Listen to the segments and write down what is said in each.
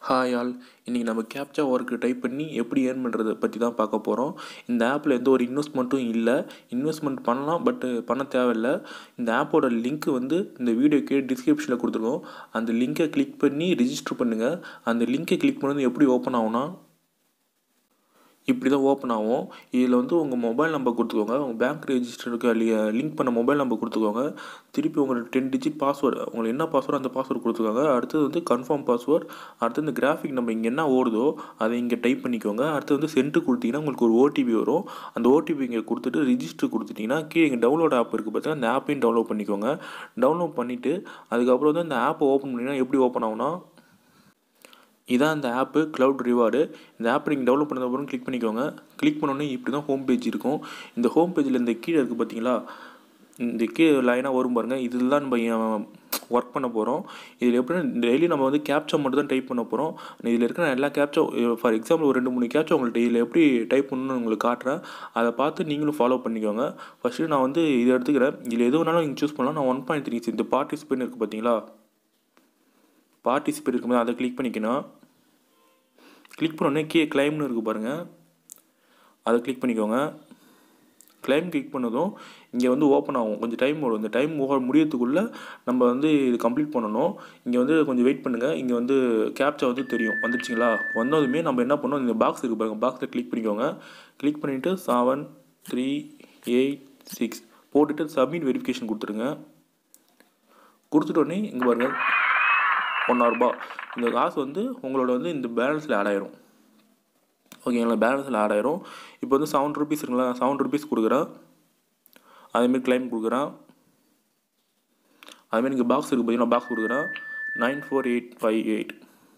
hi all இன்றைக்கி நம்ம captcha work type பண்ணி எப்படி ஏர்ன் பண்ணுறத பற்றி தான் பார்க்க போகிறோம் இந்த ஆப்பில் எந்த ஒரு இன்வெஸ்ட்மெண்ட்டும் இல்லை இன்வெஸ்ட்மெண்ட் பண்ணலாம் பட்டு பண்ண தேவையில்ல இந்த ஆப்போட லிங்க் வந்து இந்த வீடியோக்கு டிஸ்கிரிப்ஷனில் கொடுத்துருக்கோம் அந்த லிங்கை கிளிக் பண்ணி ரிஜிஸ்டர் பண்ணுங்கள் அந்த லிங்கை கிளிக் பண்ணது எப்படி ஓப்பன் ஆகும்னா இப்படி தான் ஓப்பன் ஆகும் இதில் வந்து உங்கள் மொபைல் நம்பர் கொடுத்துக்கோங்க உங்கள் பேங்க் ரெஜிஸ்டருக்கு லிங்க் பண்ண மொபைல் நம்பர் கொடுத்துக்கோங்க திருப்பி உங்களுக்கு டென் டிஜிட் பாஸ்வேர்டு உங்களுக்கு என்ன பாஸ்வேர்டு அந்த பாஸ்வேர்டு கொடுத்துக்கோங்க அடுத்தது வந்து கன்ஃபார்ம் பாஸ்வேர்டு அடுத்து இந்த கிராஃபிக் நம்ம இங்கே என்ன ஓடுதோ அதை இங்கே டைப் பண்ணிக்கோங்க அடுத்து வந்து சென்ட்டு கொடுத்தீங்கன்னா உங்களுக்கு ஒரு ஓடிபி வரும் அந்த ஓடிபி இங்கே கொடுத்துட்டு ரிஜிஸ்டர் கொடுத்துட்டிங்கன்னா கீழே இங்கே டவுன்லோட் ஆப் இருக்குது பார்த்தீங்கன்னா அந்த ஆப்பையும் டவுன்லோட் பண்ணிக்கோங்க டவுன்லோட் பண்ணிவிட்டு அதுக்கப்புறம் வந்து அந்த ஆப்பை ஓப்பன் பண்ணிங்கன்னா எப்படி ஓப்பன் ஆகும்னா இதான் அந்த ஆப்பு க்ளவுட் ரிவார்டு இந்த ஆப் நீங்கள் டெவலப் பண்ணதுக்கப்புறம் கிளிக் பண்ணிக்கோங்க கிளிக் பண்ணோன்னே இப்படி தான் ஹோம் பேஜ் இருக்கும் இந்த ஹோம் பேஜில் இந்த கீழே இருக்குது பார்த்தீங்களா இந்த கீழே லைனாக வரும் பாருங்கள் இதில் தான் நம்ம ஒர்க் பண்ண போகிறோம் இதில் எப்படின்னா டெய்லி நம்ம வந்து கேப்சா மட்டும் தான் டைப் பண்ண போகிறோம் இதில் இருக்கிற எல்லா கேப்சா ஃபார் எக்ஸாம்பிள் ஒரு ரெண்டு மூணு கேப்சா உங்களுக்கு இதில் எப்படி டைப் பண்ணணும்னு உங்களுக்கு காட்டுறேன் அதை பார்த்து நீங்களும் ஃபாலோ பண்ணிக்கோங்க ஃபஸ்ட்டு நான் வந்து இதை எடுத்துக்கிறேன் இதில் எது வேணாலும் நீங்கள் சூஸ் பண்ணலாம் நான் ஒன் பாயிண்ட் த்ரீ இந்த பார்ட்டிசிபேட் இருக்குது பார்த்தீங்களா பார்ட்டிசிபேட் இருக்கும்போது அதை கிளிக் பண்ணிக்கணும் கிளிக் பண்ணோடனே கீழே கிளைம்னு இருக்குது பாருங்கள் அதை கிளிக் பண்ணிக்கோங்க கிளைம் கிளிக் பண்ணதும் இங்கே வந்து ஓப்பன் ஆகும் கொஞ்சம் டைம் வரும் இந்த டைம் முடியறதுக்குள்ளே நம்ம வந்து இது கம்ப்ளீட் பண்ணணும் இங்கே வந்து கொஞ்சம் வெயிட் பண்ணுங்கள் இங்கே வந்து கேப்சா வந்து தெரியும் வந்துடுச்சிங்களா வந்ததுமே நம்ம என்ன பண்ணோம் இந்த பாக்ஸ் இருக்குது பாருங்கள் பாக்ஸில் கிளிக் பண்ணிக்கோங்க கிளிக் பண்ணிவிட்டு செவன் த்ரீ எயிட் சிக்ஸ் போட்டுட்டு சப்மிட் வெரிஃபிகேஷன் கொடுத்துருங்க கொடுத்துட்டோடனே இங்கே பாருங்கள் ஒன்றாயிரரூபா இந்த காசு வந்து உங்களோட வந்து இந்த பேலன்ஸில் ஆட் ஆயிரும் ஓகேங்களா பேலன்ஸில் ஆட் ஆயிரும் இப்போ வந்து செவன் ருபீஸ் இருக்குங்களா செவன் ருபீஸ் கொடுக்குறேன் அதேமாரி கிளைம் கொடுக்குறேன் அதுமாரி இங்கே பாக்ஸ் இருக்குது பார்த்தீங்கன்னா பாக்ஸ் கொடுக்குறேன் nine four eight five eight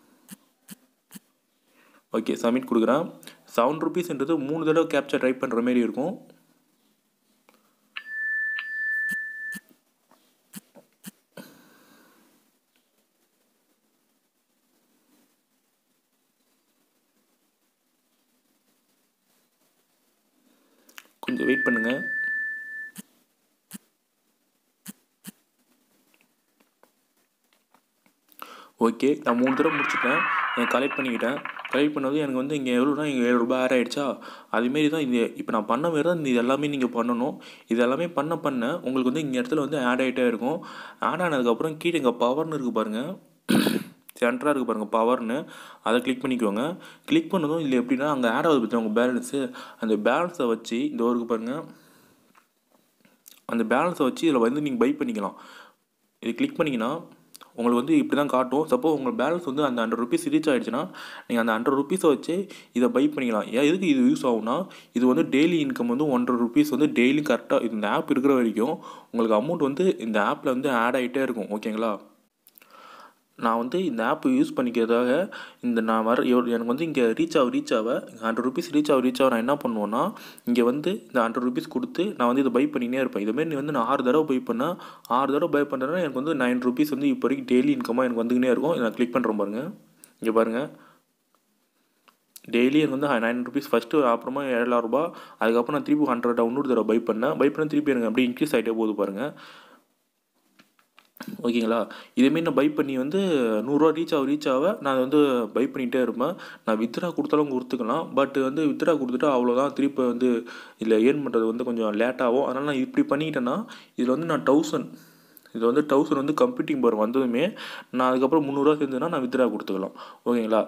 okay submit கொடுக்குறேன் செவன் ருபீஸ்ன்றது மூணு தடவை கேப்சர் ட்ரை பண்ணுற மாரி இருக்கும் கொஞ்சம் வெயிட் பண்ணுங்கள் ஓகே நான் மூணு தடவை முடிச்சுட்டேன் கலெக்ட் பண்ணிக்கிட்டேன் கலெக்ட் பண்ணது எனக்கு வந்து இங்கே எவ்வளோனா இங்கே ஏழு ரூபாய் ஆட் ஆகிடுச்சா அதுமாரி தான் இது இப்போ நான் பண்ண மாரி தான் இது எல்லாமே நீங்கள் பண்ணணும் இது எல்லாமே பண்ண பண்ண உங்களுக்கு வந்து இங்கே இடத்துல வந்து ஆட் ஆகிட்டே இருக்கும் ஆட் ஆனதுக்கப்புறம் கீழே இங்கே பவர்னு இருக்குது பாருங்கள் சென்டராக இருக்குது பாருங்கள் பவர்னு அதை கிளிக் பண்ணிக்கோங்க கிளிக் பண்ணதும் இதில் எப்படின்னா அங்கே ஆட் ஆகுது பற்றி உங்கள் பேலன்ஸு அந்த பேலன்ஸை வச்சு இந்த ஒருக்கு பாருங்கள் அந்த பேலன்ஸை வச்சு இதில் வந்து நீங்கள் பை பண்ணிக்கலாம் இது கிளிக் பண்ணிங்கன்னா உங்களுக்கு வந்து இப்படி தான் காட்டும் சப்போஸ் உங்கள் பேலன்ஸ் வந்து அந்த ஹண்ட்ரட் ருபீஸ் ரீச் ஆகிடுச்சுன்னா நீங்கள் அந்த ஹண்ட்ரட் ருபீஸை வச்சு இதை பை பண்ணிக்கலாம் ஏன் எதுக்கு இது யூஸ் ஆகும்னா இது வந்து டெய்லி இன்கம் வந்து ஒன்றரை ருபீஸ் வந்து டெய்லி கரெக்டாக இந்த ஆப் இருக்கிற வரைக்கும் உங்களுக்கு அமௌண்ட் வந்து இந்த ஆப்பில் வந்து ஆட் ஆகிட்டே இருக்கும் ஓகேங்களா நான் வந்து இந்த ஆப் யூஸ் பண்ணிக்கிறதாக இந்த நான் வர எனக்கு வந்து இங்கே ரீச் ஆக ரீச் ஆக ஹண்ட்ரட் ருபீஸ் ரீச் ஆக ரீச் ஆக நான் என்ன பண்ணுவேன்னா இங்கே வந்து இந்த ஹண்ட்ரட் ருபீஸ் கொடுத்து நான் வந்து இதை பை பண்ணினே இருப்பேன் இதுமாரி வந்து நான் ஆறு தடவை பை பண்ணேன் ஆறு தடவை பை பண்ணுறேன்னா எனக்கு வந்து நைன் ருபீஸ் வந்து இப்போ வரைக்கும் டெய்லி இன்கமாக எனக்கு வந்துக்கினே இருக்கும் நான் கிளிக் பண்ணுறேன் பாருங்கள் இங்கே பாருங்கள் டெய்லி எனக்கு வந்து நைன் ருபீஸ் ஃபஸ்ட்டு அப்புறமா ஏழாயிரரூபா அதுக்கப்புறம் நான் திருப்பி ஹண்ட்ரட் இன்னொரு தடவை பை பண்ணேன் பை பண்ண திருப்பி எனக்கு அப்படியே இன்க்ரீஸ் ஆகிட்டே போகுது பாருங்கள் ஓகேங்களா இதேமாரி நான் பை பண்ணி வந்து நூறுரூவா ரீச் ஆக ரீச் ஆக நான் வந்து பை பண்ணிகிட்டே இருப்பேன் நான் வித்ரா கொடுத்தாலும் கொடுத்துக்கலாம் பட் வந்து வித்ரா கொடுத்துட்டு அவ்வளோதான் திருப்பி வந்து இதில் ஏர்ன் பண்ணுறது வந்து கொஞ்சம் லேட்டாகும் அதனால் நான் இப்படி பண்ணிக்கிட்டேன்னா இதில் வந்து நான் தௌசண்ட் இது வந்து தௌசண்ட் வந்து கம்ப்யூட்டிங் பவர் வந்ததுமே நான் அதுக்கப்புறம் முந்நூறுரூவா சேர்ந்துன்னா நான் வித்ரா கொடுத்துக்கலாம் ஓகேங்களா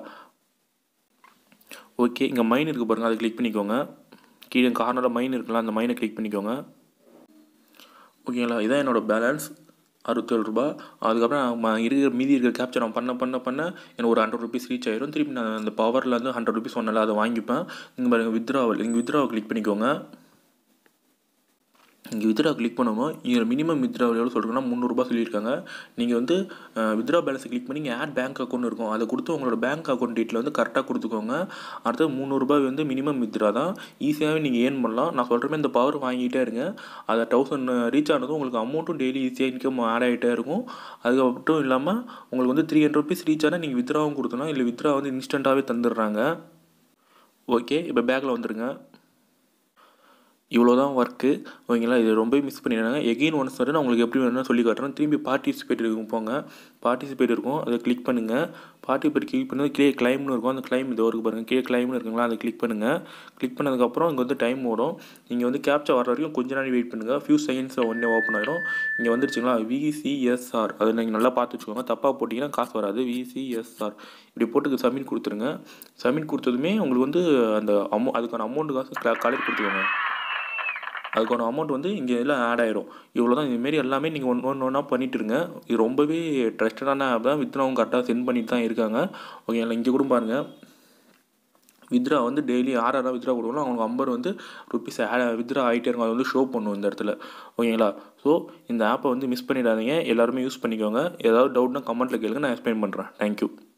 ஓகே இங்கே மைன் இருக்குது பாருங்கள் அதை கிளிக் பண்ணிக்கோங்க கீழே கார்னரில் மைன் இருக்குல்ல அந்த மைனை கிளிக் பண்ணிக்கோங்க ஓகேங்களா இதான் என்னோடய பேலன்ஸ் அறுபத்தேழு ரூபா அதுக்கப்புறம் நான் இருக்கிற மீதி இருக்கிற கேப்சர் நான் பண்ண பண்ண பண்ண எனக்கு ஒரு ஹண்ட்ரட் ருபீஸ் ரீச் ஆயிரும் திருப்பி நான் அந்த பவரில் வந்து ஹண்ட்ரட் ருபீஸ் ஒன்றில் அதை வாங்கிப்பேன் இங்கே பாருங்கள் வித்ராவல் இங்கே வித்ராவை கிளிக் பண்ணிக்கோங்க இங்கே வித்ரா கிளிக் பண்ணுவோம் இங்கே மினிமம் வித்ரா எவ்வளோ சொல்கிறேன்னா முந்நூறுரூபா சொல்லியிருக்காங்க நீங்கள் வந்து வித்ரா பேலன்ஸை கிளிக் பண்ணி இங்கே ஆட் பேங்க் அக்கௌண்ட் இருக்கும் அதை கொடுத்து உங்களோட பேங்க் அக்கௌண்ட் டீட்டில் வந்து கரெக்டாக கொடுத்துக்கோங்க அடுத்தது முந்நூறுரூபா வந்து மினிமம் வித்ரா தான் ஈஸியாகவே நீங்கள் ஏர்ன் பண்ணலாம் நான் சொல்கிறமே இந்த பவர் வாங்கிட்டே இருங்க அதை தௌசண்ட் ரீச் ஆனதும் உங்களுக்கு அமௌண்ட்டும் டெய்லி ஈஸியாக இன்கம் ஆட் ஆகிட்டே இருக்கும் அது மட்டும் இல்லாமல் உங்களுக்கு வந்து த்ரீ ஹண்ட்ரட் ருபீஸ் ரீச் ஆனால் நீங்கள் வித்ராவும் கொடுத்தோன்னா இல்லை வித்ரா வந்து இன்ஸ்டண்ட்டாகவே தந்துடுறாங்க ஓகே இப்போ பேக்கில் வந்துடுங்க இவ்வளோ தான் ஒர்க்கு ஓகேங்களா இது ரொம்பவே மிஸ் பண்ணிடுறாங்க எகெயின் ஒன்ஸ் வந்து நான் உங்களுக்கு எப்படி வேணும்னு சொல்லி காட்டுறேன் திரும்பி பார்ட்டிசிபேட் இருக்கும் போங்க பார்ட்டிசிபேட் இருக்கும் அதை கிளிக் பண்ணுங்கள் பார்ட்டிசிபேட் கிளிக் பண்ணி கீழே கிளைம்னு இருக்கும் அந்த கிளைம் இது வரைக்கும் பாருங்கள் கீழே கிளைம்னு இருக்குங்களா அதை கிளிக் பண்ணுங்கள் கிளிக் பண்ணதுக்கப்புறம் இங்கே வந்து டைம் ஓடும் நீங்கள் வந்து கேப்ச்சா வர வரைக்கும் கொஞ்ச நாள் வெயிட் பண்ணுங்கள் ஃபியூ செகண்ட்ஸில் ஒன்றே ஓப்பன் ஆயிடும் இங்கே வந்துருச்சுங்களா விசிஎஸ்ஆர் அதை நீங்கள் நல்லா பார்த்து வச்சுக்கோங்க தப்பாக போட்டிங்கன்னா காசு வராது விசிஎஸ்ஆர் இப்படி போட்டு சப்மிட் கொடுத்துருங்க சப்மிட் கொடுத்ததுமே உங்களுக்கு வந்து அந்த அமௌ அதுக்கான அமௌண்ட் காசு கலெக்ட் கொடுத்துக்கோங்க அதுக்கான அமௌண்ட் வந்து இங்கே எல்லாம் ஆட் ஆயிரும் இவ்வளோ தான் இதுமாரி எல்லாமே நீங்கள் ஒன்று ஒன்று ஒன்றா பண்ணிட்டு இருங்க இது ரொம்பவே ட்ரஸ்டடான ஆப் தான் வித்ராவும் கரெக்டாக சென்ட் பண்ணிட்டு தான் இருக்காங்க ஓகேங்களா இங்கே கூட பாருங்கள் வித்ரா வந்து டெய்லி யார் யாராவது வித்ரா கொடுக்கணும் அவங்க நம்பர் வந்து ருபீஸ் வித்ரா ஆகிட்டே இருக்கும் அது வந்து ஷோ பண்ணும் இந்த இடத்துல ஓகேங்களா ஸோ இந்த ஆப்பை வந்து மிஸ் பண்ணிடாதீங்க எல்லாருமே யூஸ் பண்ணிக்கோங்க ஏதாவது டவுட்னா கமெண்ட்டில் கேளுங்க நான் எக்ஸ்பிளைன் பண்ணுறேன் தேங்க்யூ